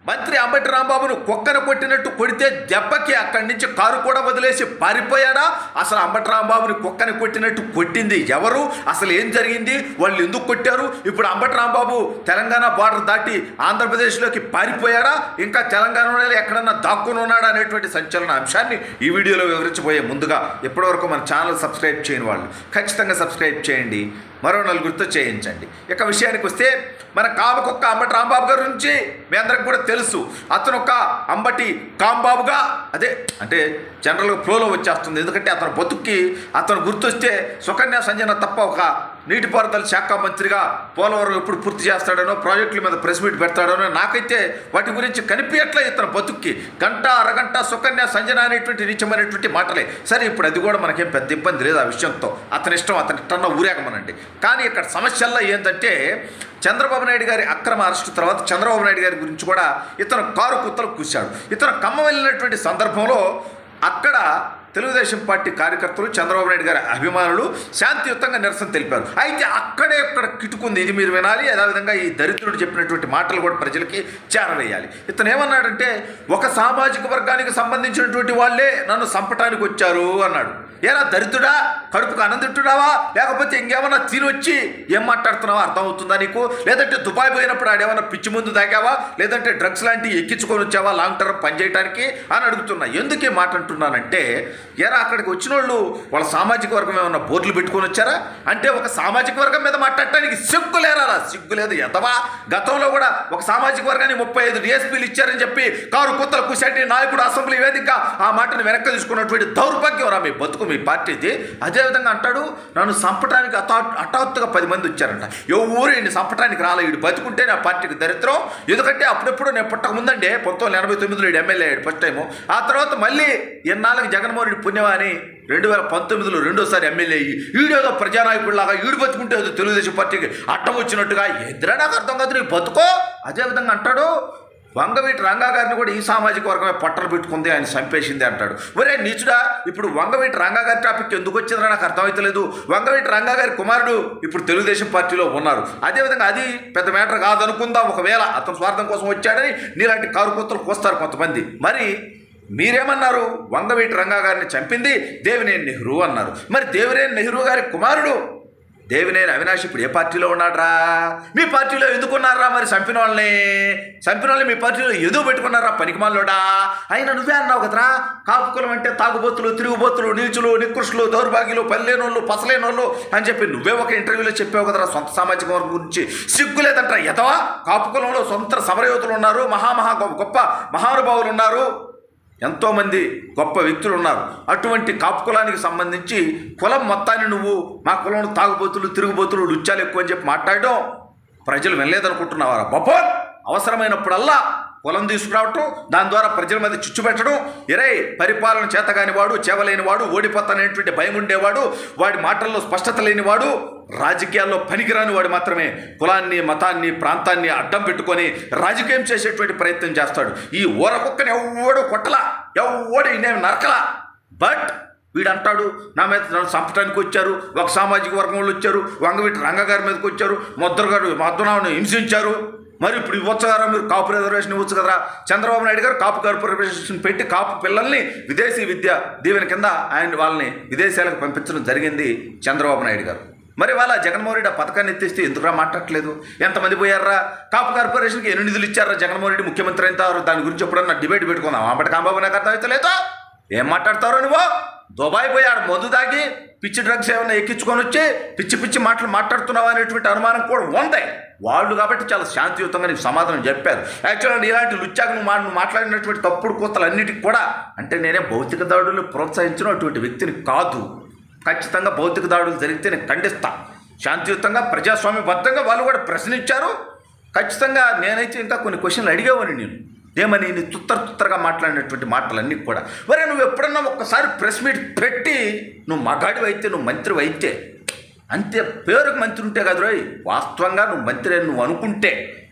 మంత్రి అంబటి రాంబాబును కుక్కను కొట్టినట్టు కొడితే దెబ్బకి అక్కడి నుంచి కారు కూడా వదిలేసి పారిపోయాడా అసలు అంబటి రాంబాబుని కుక్కని కొట్టినట్టు కొట్టింది ఎవరు అసలు ఏం జరిగింది వాళ్ళు ఎందుకు కొట్టారు ఇప్పుడు అంబటి రాంబాబు తెలంగాణ బార్డర్ దాటి ఆంధ్రప్రదేశ్లోకి పారిపోయాడా ఇంకా తెలంగాణలో ఎక్కడన్నా దాక్కుని ఉన్నాడా అనేటువంటి సంచలన అంశాన్ని ఈ వీడియోలో వివరించబోయే ముందుగా ఇప్పటివరకు మన ఛానల్ సబ్స్క్రైబ్ చేయని వాళ్ళు ఖచ్చితంగా సబ్స్క్రైబ్ చేయండి మరో నలుగురితో చేయించండి ఇక విషయానికి వస్తే మన కామకొక్క అంబటి రాంబాబు గారి నుంచి మీ అందరికి కూడా తెలుసు అతను ఒక అంబటి కాంబాబుగా అదే అంటే జనరల్గా ఫ్లోలో వచ్చేస్తుంది ఎందుకంటే అతను బతుక్కి అతను గుర్తొస్తే సుకన్య సంజన తప్ప ఒక నీటిపారుదల శాఖ మంత్రిగా పోలవరం ఎప్పుడు పూర్తి చేస్తాడనో ప్రాజెక్టుల మీద ప్రెస్ మీట్ పెడతాడనో నాకైతే వాటి గురించి కనిపించట్లే ఇతను బతుక్కి గంట అరగంట సుకన్య సంజన అనేటువంటి నిత్యమైనటువంటి మాటలే సరే ఇప్పుడు అది కూడా మనకేం పెద్ద ఇబ్బంది లేదు ఆ విషయంతో అతని ఇష్టం అతని ఇష్టంలో ఊరేగమనండి కానీ ఇక్కడ సమస్యల్లో ఏంటంటే చంద్రబాబు నాయుడు గారి అక్రమ అరెస్టు తర్వాత చంద్రబాబు నాయుడు గారి గురించి కూడా ఇతను కారు కుత్తలు కూశాడు ఇతను ఖమ్మం వెళ్ళినటువంటి సందర్భంలో అక్కడ తెలుగుదేశం పార్టీ కార్యకర్తలు చంద్రబాబు నాయుడు గారి అభిమానులు శాంతియుతంగా నిరసన తెలిపారు అయితే అక్కడే ఇక్కడ కిటుకుంది ఇది మీరు వినాలి అదేవిధంగా ఈ దరిద్రుడు చెప్పినటువంటి మాటలు కూడా ప్రజలకి చేరవేయాలి ఇతను ఏమన్నాడంటే ఒక సామాజిక వర్గానికి సంబంధించినటువంటి వాళ్ళే నన్ను సంపటానికి వచ్చారు అన్నాడు ఏరా దరిద్రుడా కడుపుకు అనందిట్టుడావా లేకపోతే ఇంకేమన్నా తినొచ్చి ఏం మాట్లాడుతున్నావా అర్థమవుతుందా నీకు లేదంటే దుబాయ్ పోయినప్పుడు ఆడేమన్నా పిచ్చి ముందు తాగావా లేదంటే డ్రగ్స్ లాంటివి ఎక్కించుకొని వచ్చావా లాంగ్ టర్మ్ పనిచేయడానికి అని అడుగుతున్నా ఎందుకు ఈ మాట అంటున్నానంటే ఏరా అక్కడికి వచ్చిన వాళ్ళు వాళ్ళ సామాజిక వర్గం ఏమన్నా బోర్డులు పెట్టుకొని వచ్చారా అంటే ఒక సామాజిక వర్గం మీద మాట్లాడటానికి సిగ్గు లేరా సిగ్గు లేదు ఎదవా గతంలో కూడా ఒక సామాజిక వర్గానికి ముప్పై ఐదు డిఎస్పీలు ఇచ్చారని చెప్పి కారు కుత్తల కుశాటి నాయకుడు అసెంబ్లీ వేదిక ఆ మాటను వెనక్కి తీసుకున్నటువంటి దౌర్భాగ్యం రా మీ బతుకు మీ పార్టీది అదేవిధంగా అంటాడు నన్ను సంపటానికి అతా హఠాత్తుగా పది మంది వచ్చారంట ఎవరు ఈయన సంపటానికి రాలే వీడు బతుకుంటే నా పార్టీకి దరిద్రం ఎందుకంటే అప్పుడెప్పుడు నేను పుట్టక ముందండి పంతొమ్మిది వందల ఎనభై తొమ్మిదిలో వీడు ఎమ్మెల్యే అయ్యాడు ఫస్ట్ టైము ఆ తర్వాత మళ్ళీ ఎన్నాళ్ళకి జగన్మోహన్ రెడ్డి పుణ్యమాని రెండు వేల పంతొమ్మిదిలో రెండోసారి ఎమ్మెల్యే అయ్యి ఈడేదో ప్రజానాయకుడిలాగా ఈడు బతుకుంటే ఏదో తెలుగుదేశం పార్టీకి అడ్డం వచ్చినట్టుగా ఎదురా నాకు అర్థం కాదు నీ బతుకో అదేవిధంగా అంటాడు వంగవీటి రంగా గారిని కూడా ఈ సామాజిక వర్గమే పట్టలు పెట్టుకుంది ఆయన చంపేసింది అంటాడు ఒరే నీచుడా ఇప్పుడు వంగవీటి రంగా గారి టాపిక్ ఎందుకు వచ్చిందో నాకు అర్థమవుతలేదు వంగవీటి రంగా గారి కుమారుడు ఇప్పుడు తెలుగుదేశం పార్టీలో ఉన్నారు అదేవిధంగా అది పెద్ద మ్యాటర్ కాదనుకుందాం ఒకవేళ అతను స్వార్థం కోసం వచ్చాడని నీలాంటి కారు కొత్తలు కోస్తారు కొంతమంది మరి మీరేమన్నారు వంగవీటి రంగా గారిని చంపింది దేవినేని నెహ్రూ అన్నారు మరి దేవినేని నెహ్రూ గారి కుమారుడు దేవినేని అవినాష్ ఇప్పుడు ఏ పార్టీలో ఉన్నాడ్రా మీ పార్టీలో ఎందుకున్నారా మరి చంపిన వాళ్ళని చంపిన వాళ్ళని మీ పార్టీలో ఎదుగు పెట్టుకున్నారా పనికిమాలోడా అయినా నువ్వే అన్నావు కదరా కాపుకులం అంటే తాగుబోతులు తిరుగుబోతులు నీచులు నికృష్టులు దౌర్భాగ్యులు పల్లెనోళ్ళు పసలేనోళ్ళు అని చెప్పి నువ్వే ఒక ఇంటర్వ్యూలో చెప్పావు కదరా సొంత సామాజిక వర్గం గురించి సిగ్గు లేదంట ఎదవా కాపుకులంలో సొంత సమరయోతులు ఉన్నారు మహామహా గొప్ప గొప్ప మహానుభావులు ఉన్నారు ఎంతోమంది గొప్ప వ్యక్తులు ఉన్నారు అటువంటి కాపు కులానికి సంబంధించి కులం మొత్తాన్ని నువ్వు మా కులంలో తాగుబోతులు తిరుగుబోతులు లుచ్చాలు ఎక్కువ అని చెప్పి మాట్లాడడం ప్రజలు వినలేదనుకుంటున్నావారా బొబ్బోన్ అవసరమైనప్పుడల్లా కులం తీసుకురావటం దాని ద్వారా ప్రజల మీద చిచ్చు పెట్టడం ఎరే పరిపాలన చేతగాని వాడు చేవలేని వాడు ఓడిపోతాననేటువంటి భయం ఉండేవాడు వాడి మాటల్లో స్పష్టత లేనివాడు రాజకీయాల్లో పనికిరాని వాడు మాత్రమే కులాన్ని మతాన్ని ప్రాంతాన్ని అడ్డం పెట్టుకొని రాజకీయం చేసేటువంటి ప్రయత్నం చేస్తాడు ఈ ఊరకుక్కని ఎవ్వడు కొట్టలా ఎవ్వడు ఇన్నేమి నరకలా బట్ వీడు అంటాడు నా మీద నన్ను చంపడానికి వచ్చారు ఒక సామాజిక వర్గం వాళ్ళు వచ్చారు వంగవీటి రంగగారి మీదకి వచ్చారు ముద్రగారు మద్దునామను హింసించారు మరి ఇప్పుడు ఇవ్వచ్చు కదా మీరు కాపు రిజర్వేషన్ ఇవ్వచ్చు కదా చంద్రబాబు నాయుడు గారు కాపు కార్పొరేషన్ పెట్టి కాపు పిల్లల్ని విదేశీ విద్య దీవెన కింద ఆయన వాళ్ళని విదేశాలకు పంపించడం జరిగింది చంద్రబాబు నాయుడు గారు మరి వాళ్ళ జగన్మోహన్ రెడ్డి ఆ పథకాన్ని ఎత్తేస్తే ఎందుకురా మాట్లాడట్లేదు ఎంతమంది పోయారా కాపు కార్పొరేషన్కి ఎన్ని నిధులు ఇచ్చారా జగన్మోహన్ రెడ్డి ముఖ్యమంత్రి అయిన తర్వాత దాని గురించి ఎప్పుడన్నా డిబేట్ పెట్టుకుందాం అంబటి కాంబాబు నాకు అర్థమైతే ఏం మాట్లాడతారో నువ్వు దుబాయ్ పోయి ఆడ మందు తాగి పిచ్చి డ్రగ్స్ ఏమైనా ఎక్కించుకొని వచ్చి పిచ్చి పిచ్చి మాటలు మాట్లాడుతున్నావు అనేటువంటి అనుమానం కూడా ఉంది వాళ్ళు కాబట్టి చాలా శాంతియుతంగా నీకు సమాధానం చెప్పారు యాక్చువల్గా ఇలాంటి లుచ్చాకు నువ్వు మా నువ్వు మాట్లాడినటువంటి తప్పుడు కూతలు అన్నిటికీ కూడా అంటే నేనే భౌతిక దాడులు ప్రోత్సహించిన అటువంటి వ్యక్తిని కాదు ఖచ్చితంగా భౌతిక దాడులు జరిగితే నేను ఖండిస్తా శాంతియుతంగా ప్రజాస్వామ్యబద్ధంగా వాళ్ళు కూడా ప్రశ్నించారు ఖచ్చితంగా నేనైతే ఇంకా కొన్ని క్వశ్చన్లు అడిగేవాడిని నేను ఏమని నీ తుత్తర తుత్తరగా మాట్లాడినటువంటి మాటలన్నీ కూడా మరి నువ్వు ఎప్పుడన్నా ఒక్కసారి ప్రెస్ మీట్ పెట్టి నువ్వు మగాడివి అయితే నువ్వు మంత్రివి అయితే అంతే పేరుకు మంత్రి ఉంటే కదా రోయ్ వాస్తవంగా నువ్వు మంత్రి అని నువ్వు అనుకుంటే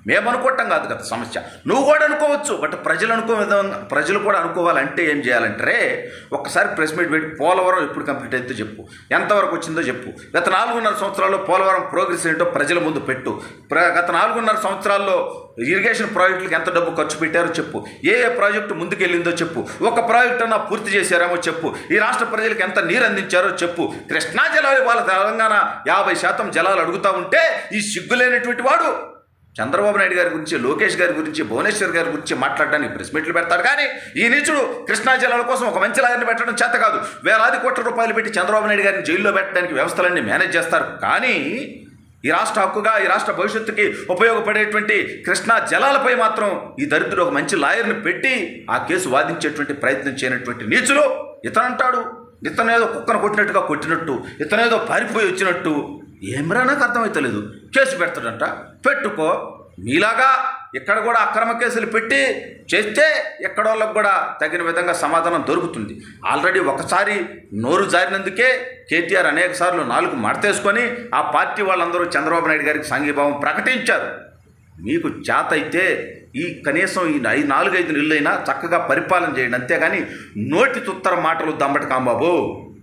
మేము అనుకోవటం కాదు కదా సమస్య నువ్వు కూడా అనుకోవచ్చు బట్ ప్రజలు అనుకో విధంగా ప్రజలు కూడా అనుకోవాలంటే ఏం చేయాలంటే ఒక్కసారి ప్రెస్ మీట్ పెట్టి పోలవరం ఎప్పుడు కంప్లీట్ అయితే చెప్పు ఎంతవరకు వచ్చిందో చెప్పు గత నాలుగున్నర సంవత్సరాల్లో పోలవరం ప్రోగ్రెస్ ఏంటో ప్రజల ముందు పెట్టు ప్ర గత నాలుగున్నర సంవత్సరాల్లో ఇరిగేషన్ ప్రాజెక్టులకు ఎంత డబ్బు ఖర్చు పెట్టారో చెప్పు ఏ ఏ ప్రాజెక్టు ముందుకెళ్ళిందో చెప్పు ఒక ప్రాజెక్ట్ అన్నా పూర్తి చేశారేమో చెప్పు ఈ రాష్ట్ర ప్రజలకు ఎంత నీరు అందించారో చెప్పు కృష్ణా జలాలు వాళ్ళ తెలంగాణ యాభై శాతం జలాలు అడుగుతా ఉంటే ఈ సిగ్గులేనటువంటి వాడు చంద్రబాబు నాయుడు గారి గురించి లోకేష్ గారి గురించి భువనేశ్వర్ గారి గురించి మాట్లాడడానికి ప్రెస్ మీట్లు పెడతాడు కానీ ఈ నీచుడు కృష్ణా జిల్లాల కోసం ఒక మంచి లాయర్ని పెట్టడం చేత కాదు వేలాది కోట్ల రూపాయలు పెట్టి చంద్రబాబు నాయుడు గారిని జైల్లో పెట్టడానికి వ్యవస్థలన్నీ మేనేజ్ చేస్తారు కానీ ఈ రాష్ట్ర హక్కుగా ఈ రాష్ట్ర భవిష్యత్తుకి ఉపయోగపడేటువంటి కృష్ణా జలాలపై మాత్రం ఈ దరిద్రుడు ఒక మంచి లాయర్ని పెట్టి ఆ కేసు వాదించేటువంటి ప్రయత్నం చేయనటువంటి నీచులు ఇతనంటాడు ఇతనేదో కుక్కను కొట్టినట్టుగా కొట్టినట్టు ఇతనేదో పారిపోయి వచ్చినట్టు ఏమరా నాకు అర్థమైతలేదు కేసు పెడతాడంట పెట్టుకో మీలాగా ఇక్కడ కూడా అక్రమ కేసులు పెట్టి చేస్తే ఎక్కడోళ్ళకు కూడా తగిన విధంగా సమాధానం దొరుకుతుంది ఆల్రెడీ ఒకసారి నోరు జారినందుకే కేటీఆర్ అనేక సార్లు నాలుగు మడతేసుకొని ఆ పార్టీ వాళ్ళందరూ చంద్రబాబు నాయుడు గారికి సంఘీభావం ప్రకటించారు మీకు చేత అయితే ఈ కనీసం ఈ ఐదు నాలుగైదు నెలలైనా చక్కగా పరిపాలన చేయండి అంతేగాని నోటి తుత్తర మాటలు దమ్మటి కాంబాబు